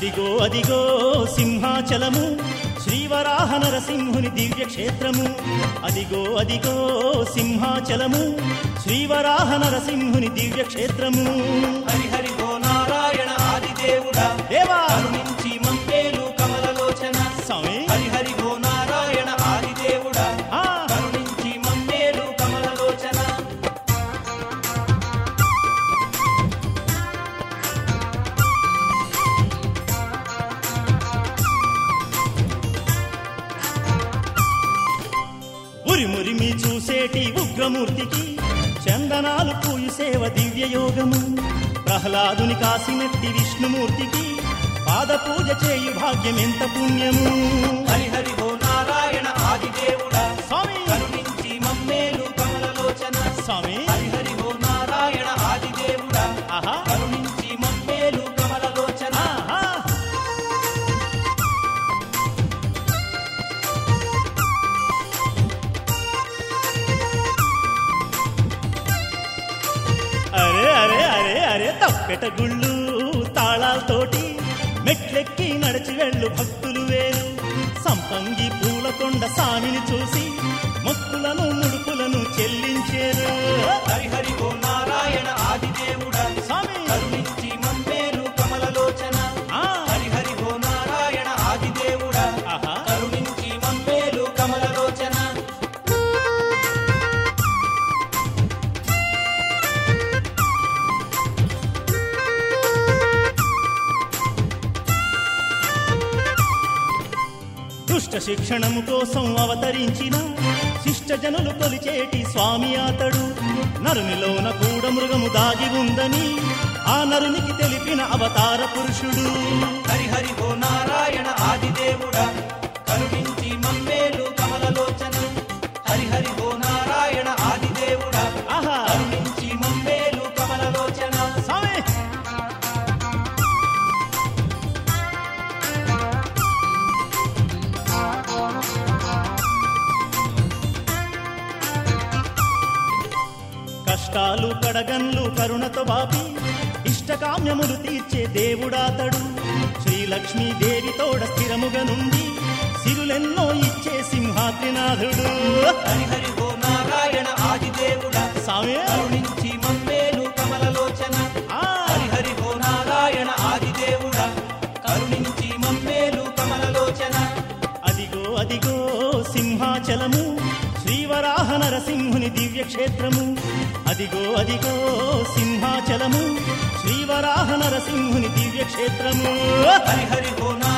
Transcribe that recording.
అదిగో అదిగో సింహాచలము శ్రీవరాహ నరసింహుని దివ్య క్షేత్రము అదిగో అదిగో సింహాచలము శ్రీవరాహ నరసింహుని దివ్య క్షేత్రము హరి హరి ఓ నారాయణ ఆదిదేవుడా దేవా కరుణించి మమ్మేలు కమలలోచన స్వామి హరి హరి ఓ నారాయణ ఆదిదేవుడా ఆ, కరుణించి మమ్మేలు కమలలోచన ఉరిమురిమి చూసేటి ఉగ్రమూర్తికి చందనాలు పూయు సేవ దివ్య యోగము ప్రహ్లాదుని కాసినట్టి విష్ణుమూర్తికి పాద పూజ చేయు భాగ్యం ఎంత పుణ్యము హరి హరి ఓ నారాయణ ఆదిదేవుడా స్వామి కరుణించి మమ్మేలు కమలలోచన స్వామి హరి హరి ఓ నారాయణ ఆదిదేవుడా ఆహా కరుణించి మమ్మేలు కమలలోచన ఆహా అరే అరే అరే అరే తప్పెట గుళ్ళు తాళాలతోటి మెట్లెక్కి నడిచి వెళ్ళు భక్తులు వేరు సంపంగి పూలకొండ సామిని చూసి మొక్కులను ముడుపులను చెల్లించేరు హరి హరి ఓ నారాయణ ఆదిదేవుడా స్వామి కరుణించి మమ్మేలు కమలలోచన ఆ, హరి హరి ఓ నారాయణ ఆదిదేవుడా ఆహా కరుణించి మమ్మేలు కమలలోచన దుష్ట శిక్షణము కోసం అవతరించిన శిష్ట జనులు కొలిచేటి స్వామి అతడు నరునిలోన కూడా మృగము దాగి ఉందని ఆ నరునికి తెలిపిన అవతార పురుషుడు హరి హరి ఓ నారాయణ ఆదిదేవుడా కరుణించి మమ్మేలు కమలలోచన హరి హరి ఓ నారాయణ ఆదిదేవుడా ఆహా కరుణించి మమ్మేలు కమలలోచన స్వామి కష్టాలు కడగన్లు కరుణతో బాపి ఇష్టకామ్యములు తీర్చే దేవుడాతడు శ్రీలక్ష్మీ దేవి తోడ స్థిరముగా నుండి సిరులెన్నో ఇచ్చే సింహాద్రినాథుడు హరి హరి ఓ నారాయణ ఆదిదేవుడా స్వామి కరుణించి మమ్మేలు కమలలోచన ఆ, హరి హరి ఓ నారాయణ ఆదిదేవుడా కరుణించి మమ్మేలు కమలలోచన అదిగో అదిగో సింహాచలము శ్రీవరాహ నరసింహుని దివ్య క్షేత్రము అదిగో అదిగో సింహాచలము శ్రీవరాహ నరసింహుని దివ్య క్షేత్రము హరి హరి ఓ నా